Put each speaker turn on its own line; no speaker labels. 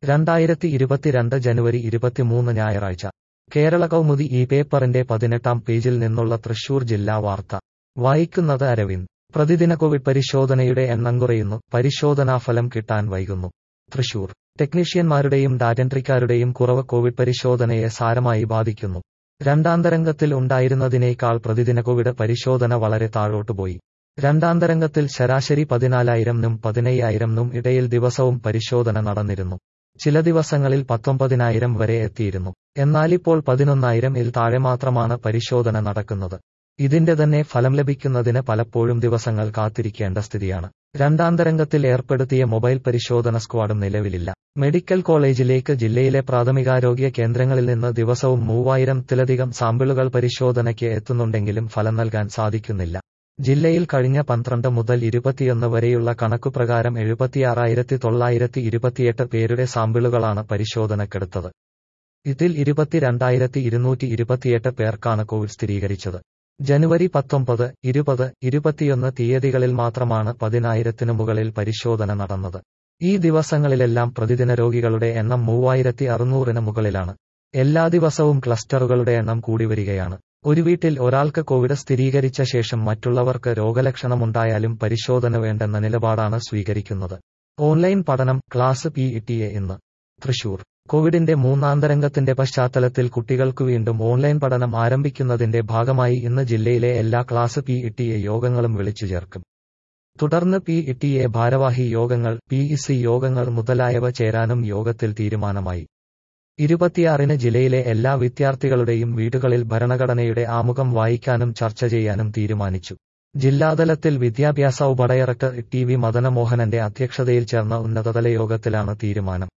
രണ്ടായിരത്തി ഇരുപത്തിരണ്ട് ജനുവരി ഇരുപത്തിമൂന്ന് ഞായറാഴ്ച കേരള കൗമുദി ഈ പേപ്പറിന്റെ പതിനെട്ടാം പേജിൽ നിന്നുള്ള തൃശൂർ ജില്ലാ വാർത്ത വായിക്കുന്നത് അരവിന്ദ് പ്രതിദിന കോവിഡ് പരിശോധനയുടെ എണ്ണം കുറയുന്നു പരിശോധനാഫലം കിട്ടാൻ വൈകുന്നു തൃശൂർ ടെക്നീഷ്യന്മാരുടെയും ഡാറ്റൻട്രിക്കാരുടെയും കുറവ് കോവിഡ് പരിശോധനയെ സാരമായി ബാധിക്കുന്നു രണ്ടാം തരംഗത്തിൽ ഉണ്ടായിരുന്നതിനേക്കാൾ പ്രതിദിന കോവിഡ് പരിശോധന വളരെ താഴോട്ടുപോയി രണ്ടാം തരംഗത്തിൽ ശരാശരി പതിനാലായിരം നും പതിനയ്യായിരം നും ഇടയിൽ ദിവസവും പരിശോധന നടന്നിരുന്നു ചില ദിവസങ്ങളിൽ പത്തൊമ്പതിനായിരം വരെ എത്തിയിരുന്നു എന്നാലിപ്പോൾ പതിനൊന്നായിരം ഇൽ താഴെ മാത്രമാണ് പരിശോധന നടക്കുന്നത് ഇതിന്റെ തന്നെ ഫലം ലഭിക്കുന്നതിന് പലപ്പോഴും ദിവസങ്ങൾ കാത്തിരിക്കേണ്ട സ്ഥിതിയാണ് രണ്ടാം തരംഗത്തിൽ ഏർപ്പെടുത്തിയ മൊബൈൽ പരിശോധന സ്ക്വാഡും നിലവിലില്ല മെഡിക്കൽ കോളേജിലേക്ക് ജില്ലയിലെ പ്രാഥമികാരോഗ്യ കേന്ദ്രങ്ങളിൽ നിന്ന് ദിവസവും മൂവായിരത്തിലധികം സാമ്പിളുകൾ പരിശോധനയ്ക്ക് എത്തുന്നുണ്ടെങ്കിലും ഫലം നൽകാൻ സാധിക്കുന്നില്ല ജില്ലയിൽ കഴിഞ്ഞ പന്ത്രണ്ട് മുതൽ ഇരുപത്തിയൊന്ന് വരെയുള്ള കണക്കുപ്രകാരം എഴുപത്തിയാറായിരത്തി തൊള്ളായിരത്തി ഇരുപത്തിയെട്ട് പേരുടെ സാമ്പിളുകളാണ് പരിശോധനക്കെടുത്തത് ഇതിൽ ഇരുപത്തിരണ്ടായിരത്തി ഇരുന്നൂറ്റി ഇരുപത്തിയെട്ട് പേർക്കാണ് കോവിഡ് സ്ഥിരീകരിച്ചത് ജനുവരി പത്തൊമ്പത് ഇരുപത് ഇരുപത്തിയൊന്ന് തീയതികളിൽ മാത്രമാണ് പതിനായിരത്തിനു മുകളിൽ പരിശോധന നടന്നത് ഈ ദിവസങ്ങളിലെല്ലാം പ്രതിദിന രോഗികളുടെ എണ്ണം മൂവായിരത്തി അറുന്നൂറിന് മുകളിലാണ് എല്ലാ ദിവസവും ക്ലസ്റ്ററുകളുടെ എണ്ണം കൂടി വരികയാണ് ഒരു വീട്ടിൽ ഒരാൾക്ക് കോവിഡ് സ്ഥിരീകരിച്ച ശേഷം മറ്റുള്ളവർക്ക് രോഗലക്ഷണമുണ്ടായാലും പരിശോധന വേണ്ടെന്ന നിലപാടാണ് സ്വീകരിക്കുന്നത് ഓൺലൈൻ പഠനം ക്ലാസ് പി ഇട്ടിയെ ഇന്ന് തൃശൂർ കോവിഡിന്റെ മൂന്നാം തരംഗത്തിന്റെ പശ്ചാത്തലത്തിൽ കുട്ടികൾക്കു വീണ്ടും ഓൺലൈൻ പഠനം ആരംഭിക്കുന്നതിന്റെ ഭാഗമായി ഇന്ന് ജില്ലയിലെ എല്ലാ ക്ലാസ് പി ഇട്ടിയെ യോഗങ്ങളും വിളിച്ചു ചേർക്കും തുടർന്ന് പി ഇട്ടിയെ ഭാരവാഹി യോഗങ്ങൾ പി ഇസി യോഗങ്ങൾ മുതലായവ ചേരാനും യോഗത്തിൽ തീരുമാനമായി ഇരുപത്തിയാറിന് ജില്ലയിലെ എല്ലാ വിദ്യാർത്ഥികളുടെയും വീടുകളിൽ ഭരണഘടനയുടെ ആമുഖം വായിക്കാനും ചർച്ച ചെയ്യാനും തീരുമാനിച്ചു ജില്ലാതലത്തിൽ വിദ്യാഭ്യാസ ഉപഡയറക്ടർ ടി വി മദനമോഹനന്റെ അധ്യക്ഷതയിൽ ചേർന്ന ഉന്നതതല യോഗത്തിലാണ് തീരുമാനം